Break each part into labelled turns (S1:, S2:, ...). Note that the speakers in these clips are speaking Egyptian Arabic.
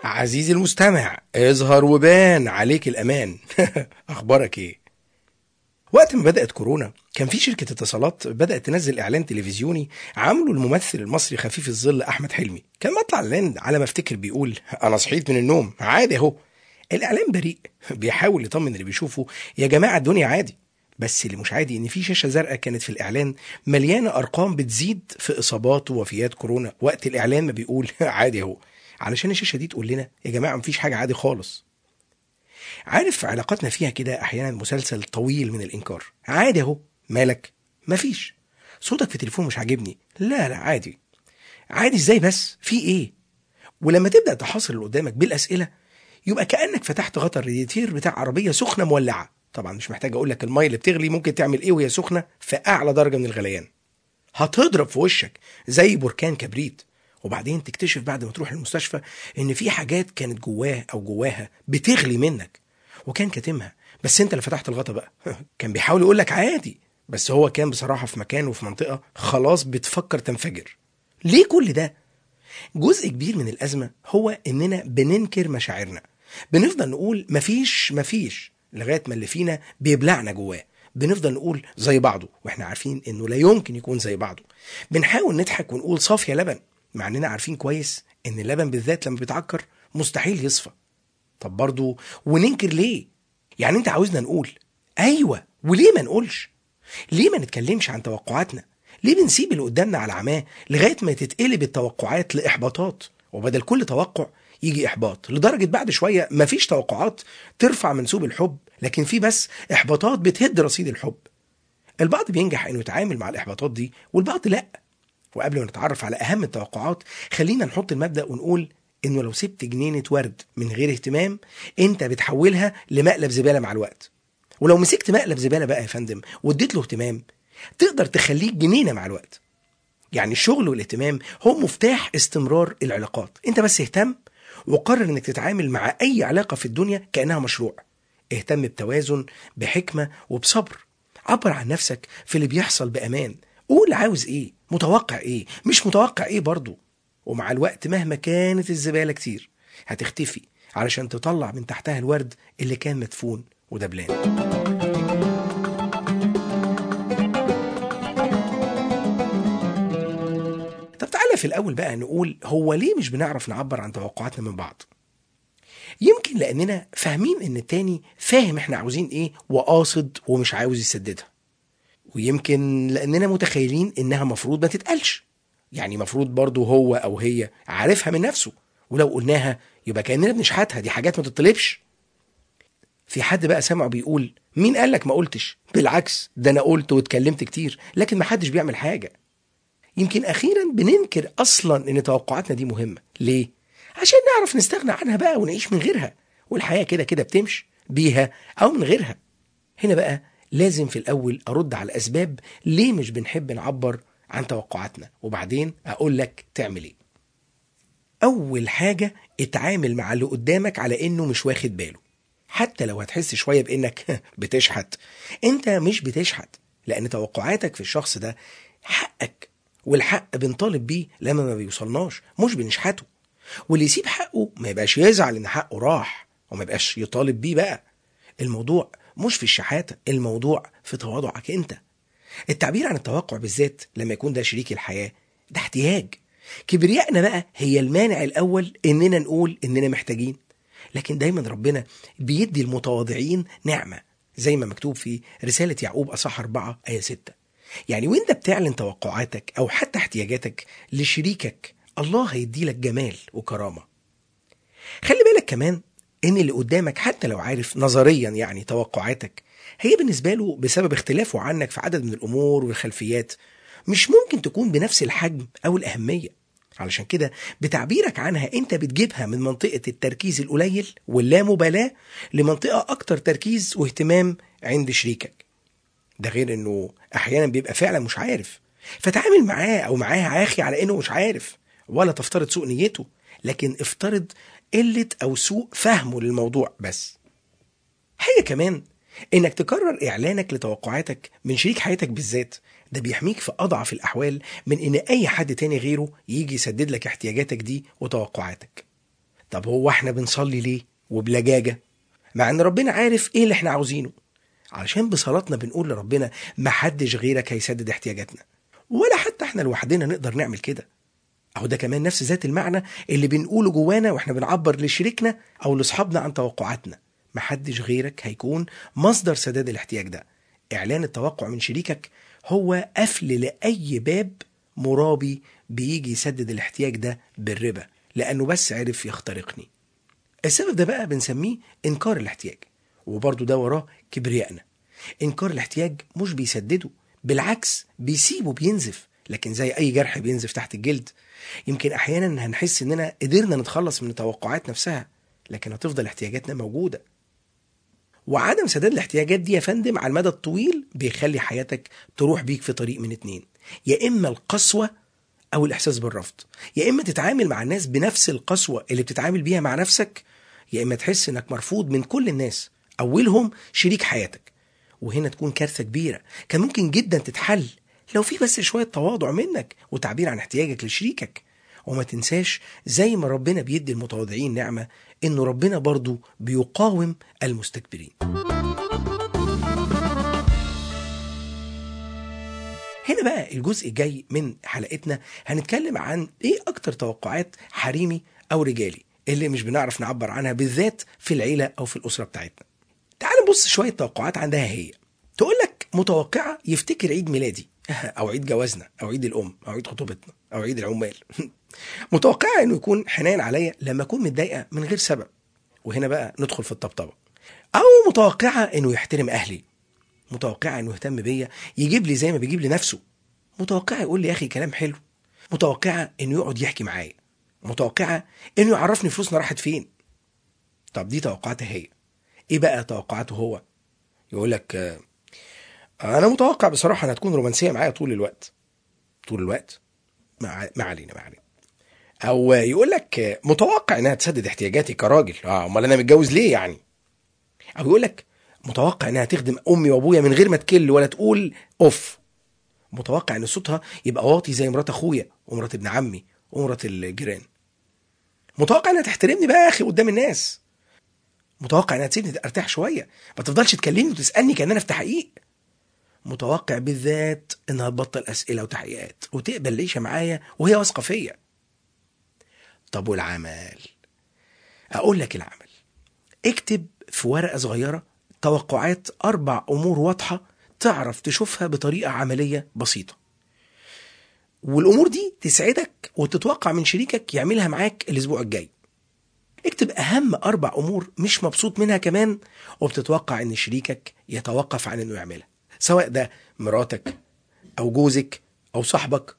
S1: عزيزي المستمع اظهر وبان عليك الأمان أخبارك إيه؟ وقت ما بدأت كورونا كان في شركة اتصالات بدأت تنزل إعلان تلفزيوني عامله الممثل المصري خفيف الظل أحمد حلمي كان مطلع الإعلان على ما أفتكر بيقول أنا صحيت من النوم عادي أهو الإعلان بريء بيحاول يطمن اللي بيشوفه يا جماعة الدنيا عادي بس اللي مش عادي ان في شاشه زرقاء كانت في الاعلان مليانه ارقام بتزيد في اصابات ووفيات كورونا وقت الاعلان ما بيقول عادي اهو علشان الشاشه دي تقول لنا يا جماعه مفيش حاجه عادي خالص عارف علاقاتنا فيها كده احيانا مسلسل طويل من الانكار عادي اهو مالك مفيش صوتك في التليفون مش عاجبني لا لا عادي عادي ازاي بس في ايه ولما تبدا تحاصر اللي قدامك بالاسئله يبقى كانك فتحت غطا الرادياتير بتاع عربيه سخنه مولعه طبعا مش محتاج اقول لك الميه اللي بتغلي ممكن تعمل ايه وهي سخنه في اعلى درجه من الغليان هتضرب في وشك زي بركان كبريت وبعدين تكتشف بعد ما تروح المستشفى ان في حاجات كانت جواه او جواها بتغلي منك وكان كاتمها بس انت اللي فتحت الغطا بقى كان بيحاول يقول لك عادي بس هو كان بصراحه في مكان وفي منطقه خلاص بتفكر تنفجر ليه كل ده جزء كبير من الازمه هو اننا بننكر مشاعرنا بنفضل نقول مفيش مفيش لغايه ما اللي فينا بيبلعنا جواه بنفضل نقول زي بعضه واحنا عارفين انه لا يمكن يكون زي بعضه بنحاول نضحك ونقول صافيه لبن مع اننا عارفين كويس ان اللبن بالذات لما بيتعكر مستحيل يصفى طب برضه وننكر ليه يعني انت عاوزنا نقول ايوه وليه ما نقولش ليه ما نتكلمش عن توقعاتنا ليه بنسيب اللي قدامنا على عماه لغايه ما تتقلب التوقعات لاحباطات وبدل كل توقع يجي احباط لدرجه بعد شويه مفيش توقعات ترفع منسوب الحب لكن في بس احباطات بتهد رصيد الحب البعض بينجح انه يتعامل مع الاحباطات دي والبعض لا وقبل ما نتعرف على اهم التوقعات خلينا نحط المبدا ونقول انه لو سبت جنينه ورد من غير اهتمام انت بتحولها لمقلب زباله مع الوقت ولو مسكت مقلب زباله بقى يا فندم واديت له اهتمام تقدر تخليه جنينه مع الوقت يعني الشغل والاهتمام هو مفتاح استمرار العلاقات انت بس اهتم وقرر انك تتعامل مع اي علاقه في الدنيا كانها مشروع اهتم بتوازن بحكمه وبصبر عبر عن نفسك في اللي بيحصل بامان قول عاوز ايه متوقع ايه مش متوقع ايه برضه ومع الوقت مهما كانت الزباله كتير هتختفي علشان تطلع من تحتها الورد اللي كان مدفون ودبلان طب تعالى في الأول بقى نقول هو ليه مش بنعرف نعبر عن توقعاتنا من بعض يمكن لأننا فاهمين إن التاني فاهم إحنا عاوزين إيه وقاصد ومش عاوز يسددها ويمكن لأننا متخيلين إنها مفروض ما تتقالش يعني مفروض برضه هو أو هي عارفها من نفسه ولو قلناها يبقى كأننا بنشحتها دي حاجات ما تطلبش في حد بقى سمعه بيقول مين قالك ما قلتش بالعكس ده انا قلت واتكلمت كتير لكن ما حدش بيعمل حاجه يمكن اخيرا بننكر اصلا ان توقعاتنا دي مهمه ليه عشان نعرف نستغنى عنها بقى ونعيش من غيرها والحياه كده كده بتمشي بيها او من غيرها هنا بقى لازم في الاول ارد على الاسباب ليه مش بنحب نعبر عن توقعاتنا وبعدين اقول لك تعمل ايه اول حاجه اتعامل مع اللي قدامك على انه مش واخد باله حتى لو هتحس شويه بانك بتشحت انت مش بتشحت لان توقعاتك في الشخص ده حقك والحق بنطالب بيه لما ما بيوصلناش مش بنشحته واللي يسيب حقه ما يبقاش يزعل ان حقه راح وما يبقاش يطالب بيه بقى الموضوع مش في الشحاته الموضوع في تواضعك انت التعبير عن التوقع بالذات لما يكون ده شريك الحياه ده احتياج كبريائنا بقى هي المانع الاول اننا نقول اننا محتاجين لكن دايما ربنا بيدي المتواضعين نعمة زي ما مكتوب في رسالة يعقوب أصح أربعة آية ستة يعني وانت بتعلن توقعاتك أو حتى احتياجاتك لشريكك الله هيدي لك جمال وكرامة خلي بالك كمان ان اللي قدامك حتى لو عارف نظريا يعني توقعاتك هي بالنسبة له بسبب اختلافه عنك في عدد من الأمور والخلفيات مش ممكن تكون بنفس الحجم أو الأهمية علشان كده بتعبيرك عنها انت بتجيبها من منطقة التركيز القليل واللامبالاة لمنطقة أكتر تركيز واهتمام عند شريكك ده غير انه احيانا بيبقى فعلا مش عارف فتعامل معاه او معاها عاخي على انه مش عارف ولا تفترض سوء نيته لكن افترض قلة او سوء فهمه للموضوع بس حاجة كمان انك تكرر اعلانك لتوقعاتك من شريك حياتك بالذات ده بيحميك في اضعف الاحوال من ان اي حد تاني غيره يجي يسدد لك احتياجاتك دي وتوقعاتك طب هو احنا بنصلي ليه وبلجاجة مع ان ربنا عارف ايه اللي احنا عاوزينه علشان بصلاتنا بنقول لربنا محدش غيرك هيسدد احتياجاتنا ولا حتى احنا لوحدنا نقدر نعمل كده اهو ده كمان نفس ذات المعنى اللي بنقوله جوانا واحنا بنعبر لشريكنا او لاصحابنا عن توقعاتنا محدش غيرك هيكون مصدر سداد الاحتياج ده اعلان التوقع من شريكك هو قفل لاي باب مرابي بيجي يسدد الاحتياج ده بالربا لانه بس عرف يخترقني السبب ده بقى بنسميه انكار الاحتياج وبرضه ده وراه كبريائنا انكار الاحتياج مش بيسدده بالعكس بيسيبه بينزف لكن زي اي جرح بينزف تحت الجلد يمكن احيانا هنحس اننا قدرنا نتخلص من التوقعات نفسها لكن هتفضل احتياجاتنا موجوده وعدم سداد الاحتياجات دي يا فندم على المدى الطويل بيخلي حياتك تروح بيك في طريق من اتنين يا اما القسوه او الاحساس بالرفض يا اما تتعامل مع الناس بنفس القسوه اللي بتتعامل بيها مع نفسك يا اما تحس انك مرفوض من كل الناس اولهم شريك حياتك وهنا تكون كارثه كبيره كان ممكن جدا تتحل لو في بس شويه تواضع منك وتعبير عن احتياجك لشريكك وما تنساش زي ما ربنا بيدي المتواضعين نعمه انه ربنا برضو بيقاوم المستكبرين هنا بقى الجزء الجاي من حلقتنا هنتكلم عن ايه اكتر توقعات حريمي او رجالي اللي مش بنعرف نعبر عنها بالذات في العيله او في الاسره بتاعتنا تعال نبص شويه توقعات عندها هي تقول لك متوقعه يفتكر عيد ميلادي او عيد جوازنا او عيد الام او عيد خطوبتنا او عيد العمال متوقعه انه يكون حنين عليا لما اكون متضايقه من غير سبب وهنا بقى ندخل في الطبطبه او متوقعه انه يحترم اهلي متوقعه انه يهتم بيا يجيب لي زي ما بيجيب لنفسه متوقعه يقول لي يا اخي كلام حلو متوقعه انه يقعد يحكي معايا متوقعه انه يعرفني فلوسنا راحت فين طب دي توقعاتها هي ايه بقى توقعاته هو يقول لك آه، انا متوقع بصراحه انها تكون رومانسيه معايا طول الوقت طول الوقت ما ما علينا ما علينا او يقول لك آه، متوقع انها تسدد احتياجاتي كراجل اه امال انا متجوز ليه يعني او يقول لك متوقع انها تخدم امي وابويا من غير ما تكل ولا تقول اوف متوقع ان صوتها يبقى واطي زي مرات اخويا ومرات ابن عمي ومرات الجيران متوقع انها تحترمني بقى يا اخي قدام الناس متوقع انها تسيبني ارتاح شويه ما تفضلش تكلمني وتسالني كان انا في تحقيق متوقع بالذات انها تبطل اسئله وتحقيقات وتقبل العيشه معايا وهي واثقه فيا طب والعمل اقول لك العمل اكتب في ورقه صغيره توقعات اربع امور واضحه تعرف تشوفها بطريقه عمليه بسيطه والامور دي تسعدك وتتوقع من شريكك يعملها معاك الاسبوع الجاي اكتب اهم اربع امور مش مبسوط منها كمان وبتتوقع ان شريكك يتوقف عن انه يعملها سواء ده مراتك او جوزك او صاحبك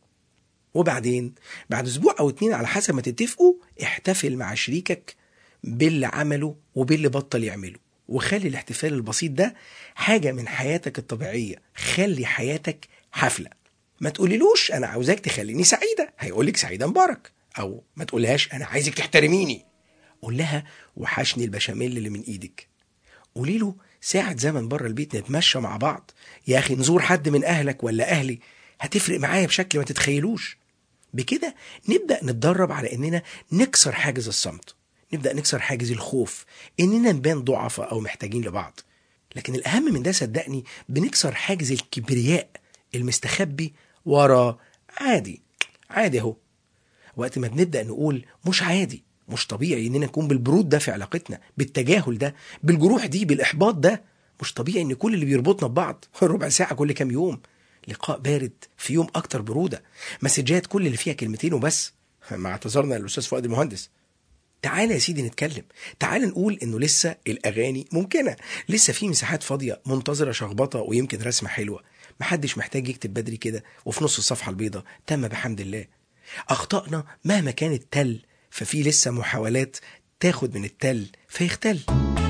S1: وبعدين بعد اسبوع او اتنين على حسب ما تتفقوا احتفل مع شريكك باللي عمله وباللي بطل يعمله وخلي الاحتفال البسيط ده حاجة من حياتك الطبيعية خلي حياتك حفلة ما تقوليلوش انا عاوزاك تخليني سعيدة هيقولك سعيدة مبارك او ما تقولهاش انا عايزك تحترميني قول لها وحشني البشاميل اللي من ايدك قولي له ساعة زمن بره البيت نتمشى مع بعض يا اخي نزور حد من اهلك ولا اهلي هتفرق معايا بشكل ما تتخيلوش بكده نبدأ نتدرب على اننا نكسر حاجز الصمت نبدأ نكسر حاجز الخوف اننا نبان ضعفاء او محتاجين لبعض لكن الاهم من ده صدقني بنكسر حاجز الكبرياء المستخبي ورا عادي عادي اهو وقت ما بنبدا نقول مش عادي مش طبيعي اننا نكون بالبرود ده في علاقتنا بالتجاهل ده بالجروح دي بالاحباط ده مش طبيعي ان كل اللي بيربطنا ببعض ربع ساعه كل كام يوم لقاء بارد في يوم اكتر بروده مسجات كل اللي فيها كلمتين وبس مع اعتذارنا للاستاذ فؤاد المهندس تعالى يا سيدي نتكلم تعالى نقول انه لسه الاغاني ممكنه لسه في مساحات فاضيه منتظره شخبطه ويمكن رسمه حلوه محدش محتاج يكتب بدري كده وفي نص الصفحه البيضاء تم بحمد الله اخطائنا مهما كانت تل ففي لسه محاولات تاخد من التل فيختل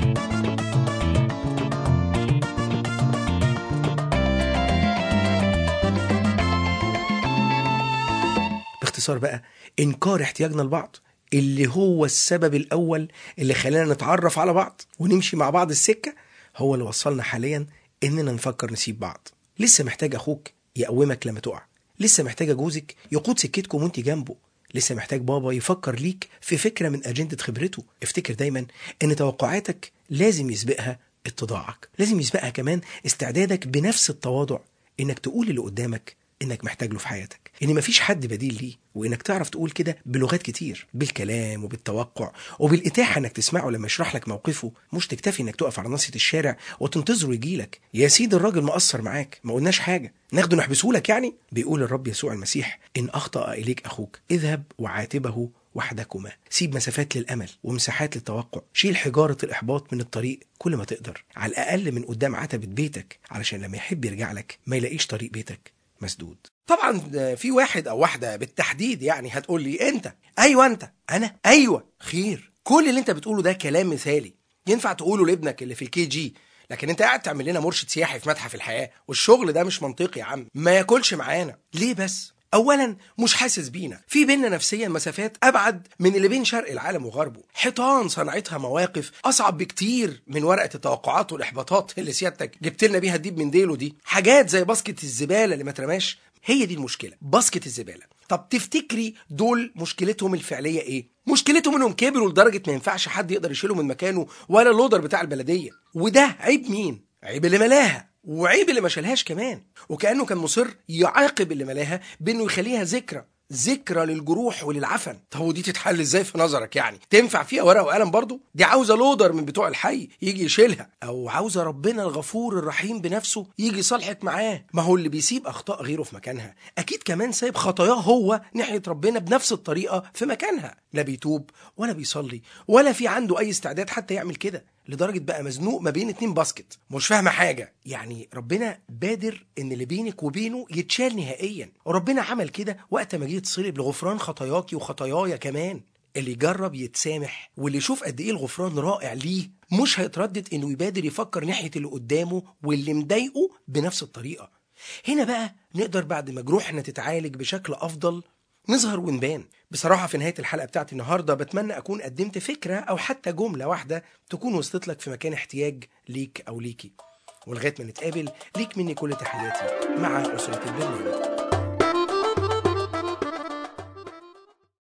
S1: باختصار بقى انكار احتياجنا لبعض اللي هو السبب الاول اللي خلانا نتعرف على بعض ونمشي مع بعض السكه هو اللي وصلنا حاليا اننا نفكر نسيب بعض لسه محتاج اخوك يقومك لما تقع لسه محتاجه جوزك يقود سكتكم وانت جنبه لسه محتاج بابا يفكر ليك في فكرة من أجندة خبرته افتكر دايما إن توقعاتك لازم يسبقها اتضاعك لازم يسبقها كمان استعدادك بنفس التواضع إنك تقول اللي قدامك إنك محتاج له في حياتك إن مفيش حد بديل ليه وإنك تعرف تقول كده بلغات كتير بالكلام وبالتوقع وبالإتاحة إنك تسمعه لما يشرح لك موقفه مش تكتفي إنك تقف على ناصية الشارع وتنتظره يجيلك يا سيدي الراجل مقصر معاك ما قلناش حاجة ناخده نحبسه لك يعني بيقول الرب يسوع المسيح إن أخطأ إليك أخوك اذهب وعاتبه وحدكما سيب مسافات للأمل ومساحات للتوقع شيل حجارة الإحباط من الطريق كل ما تقدر على الأقل من قدام عتبة بيتك علشان لما يحب يرجع لك ما يلاقيش طريق بيتك مسدود طبعا في واحد او واحده بالتحديد يعني هتقول لي انت ايوه انت انا ايوه خير كل اللي انت بتقوله ده كلام مثالي ينفع تقوله لابنك اللي في الكي جي لكن انت قاعد تعمل لنا مرشد سياحي في متحف الحياه والشغل ده مش منطقي يا عم ما ياكلش معانا ليه بس اولا مش حاسس بينا في بينا نفسيا مسافات ابعد من اللي بين شرق العالم وغربه حيطان صنعتها مواقف اصعب بكتير من ورقه التوقعات والاحباطات اللي سيادتك جبت لنا بيها الديب من ديله دي حاجات زي باسكت الزباله اللي ما ترماش هي دي المشكله باسكت الزباله طب تفتكري دول مشكلتهم الفعليه ايه مشكلتهم انهم كبروا لدرجه ما ينفعش حد يقدر يشيله من مكانه ولا اللودر بتاع البلديه وده عيب مين عيب اللي ملاها وعيب اللي ما شالهاش كمان وكانه كان مصر يعاقب اللي ملاها بانه يخليها ذكرى ذكرى للجروح وللعفن طب ودي تتحل ازاي في نظرك يعني تنفع فيها ورقه وقلم برضو دي عاوزه لودر من بتوع الحي يجي يشيلها او عاوزه ربنا الغفور الرحيم بنفسه يجي يصالحك معاه ما هو اللي بيسيب اخطاء غيره في مكانها اكيد كمان سايب خطاياه هو ناحيه ربنا بنفس الطريقه في مكانها لا بيتوب ولا بيصلي ولا في عنده اي استعداد حتى يعمل كده لدرجه بقى مزنوق ما بين اتنين باسكت مش فاهمه حاجه يعني ربنا بادر ان اللي بينك وبينه يتشال نهائيا وربنا عمل كده وقت ما جه يتصلب لغفران خطاياكي وخطاياي كمان اللي يجرب يتسامح واللي يشوف قد ايه الغفران رائع ليه مش هيتردد انه يبادر يفكر ناحيه اللي قدامه واللي مضايقه بنفس الطريقه هنا بقى نقدر بعد ما جروحنا تتعالج بشكل افضل نظهر ونبان بصراحة في نهاية الحلقة بتاعتي النهاردة بتمنى أكون قدمت فكرة أو حتى جملة واحدة تكون وصلت لك في مكان احتياج ليك أو ليكي ولغاية ما نتقابل ليك مني كل تحياتي مع أسرة البرنامج